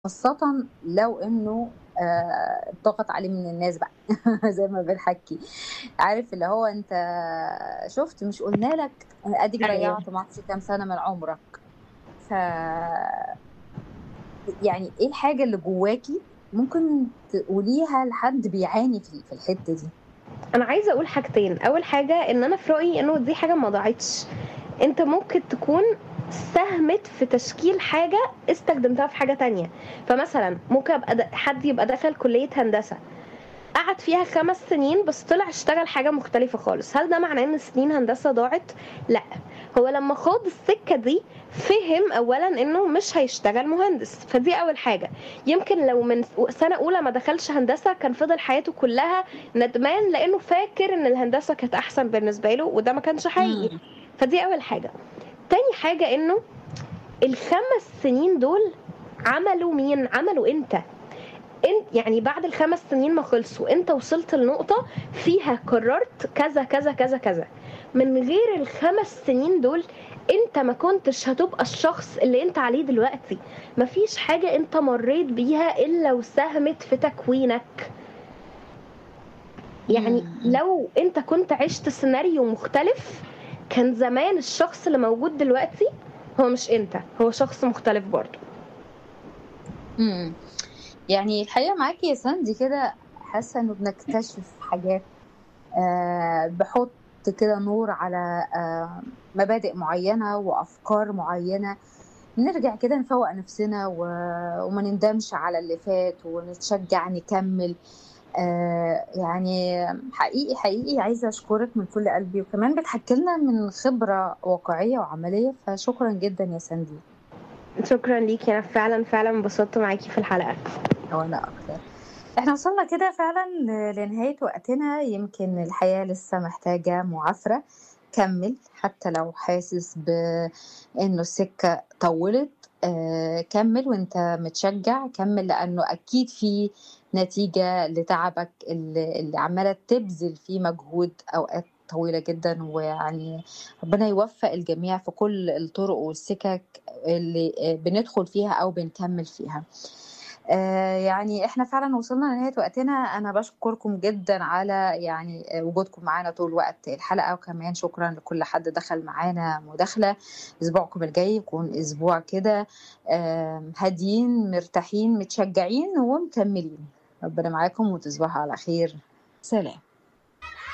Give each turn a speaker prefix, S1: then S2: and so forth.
S1: خاصةً لو إنه آآ ضغط عليه من الناس بقى زي ما بنحكّي، عارف اللي هو أنت شُفت مش قُلنا لك أديك
S2: أيوه.
S1: ضيّعت ما أعرفش كام سَنة من عمرك، ف يعني إيه الحاجة اللي جواكِ ممكن تقوليها لحد بيعاني في ال في الحتّة دي؟
S2: أنا عايزة أقول حاجتين، أول حاجة إن أنا في رأيي إنه دي حاجة ما ضاعتش، أنت ممكن تكون ساهمت في تشكيل حاجة استخدمتها في حاجة تانية، فمثلًا ممكن أبقى د حد يبقى دخل كلية هندسة، قعد فيها 5 سنين بس طلع اشتغل حاجة مختلفة خالص، هل ده معناه إن سنين هندسة ضاعت؟ لأ، هو لمّا خاض السكة دي فِهم أولًا إنه مش هيشتغل مهندس، فدي أول حاجة، يمكن لو من س سنة أولى ما دخلش هندسة كان فضل حياته كلّها ندمان لإنه فاكر إن الهندسة كانت أحسن بالنسبة له وده ما كانش حقيقي،
S1: إمم.
S2: فدي أول حاجة. تاني حاجة إنه ال5 سنين دول عملوا مين؟ عملوا أنت، أن يعني بعد ال5 سنين ما خلصوا أنت وصلت لنقطة فيها قررت كذا، كذا، كذا، كذا، من غير ال5 سنين دول أنت ما كنتش هتبقى الشخص اللي أنت عليه دلوقتي، ما فيش حاجة أنت مرّيت بيها إلا وساهمت في تكوينك. يعني
S1: إمم، إمم.
S2: لو أنت كنت عِشت سيناريو مختلف، كان زمان الشخص اللي موجود دلوقتي هو مش أنت، هو شخص مختلف برضه.
S1: إمم. يعني الحقيقة معاكِ يا ساندي كده حاسة إنه بنكتشف حاجات آآ بيحُط كده نور على آآ مبادئ معيّنة وأفكار معيّنة، نرجع كده نفوّق نفسنا و وما نندمش على اللي فات ونتشجّع نكمّل. آآ يعني حقيقي، حقيقي عايزة أشكرِك من كل قلبي وكمان بتحكّي لنا من خبرة واقعية وعملية، فشكرًا جدًا يا ساندي.
S2: شكرًا ليكِ، أنا فعلًا، فعلًا انبسطت معاكِ في الحلقة.
S1: وأنا أكتر. إحنا وصلنا كده فعلًا ل لنهاية وقتنا، يمكن الحياة لسه محتاجة معافرة، كمّل حتى لو حاسس بإنه السكة طوّلت، آآ كمّل وأنت متشجّع، كمّل لإنه أكيد في نتيجة لتعبك ال اللي عمّالة تبذل فيه مجهود أوقات طويلة جدًا، ويعني ربنا يوفّق الجميع في كل الطُرق والسِكَك اللي آآ بندخل فيها أو بنكمّل فيها. آآ يعني إحنا فعلًا وصلنا لنهاية وقتنا، أنا باشكركم جدًا على يعني آآ وجودكم معانا طول وقت الحلقة، وكمان شكرًا لكل حد دخل معانا مداخلة. أسبوعكم الجاي يكون أسبوع كده آمم هاديين، مرتاحين، متشجّعين ومكمّلين. ربنا معاكم وتصبحوا على خير. سلام.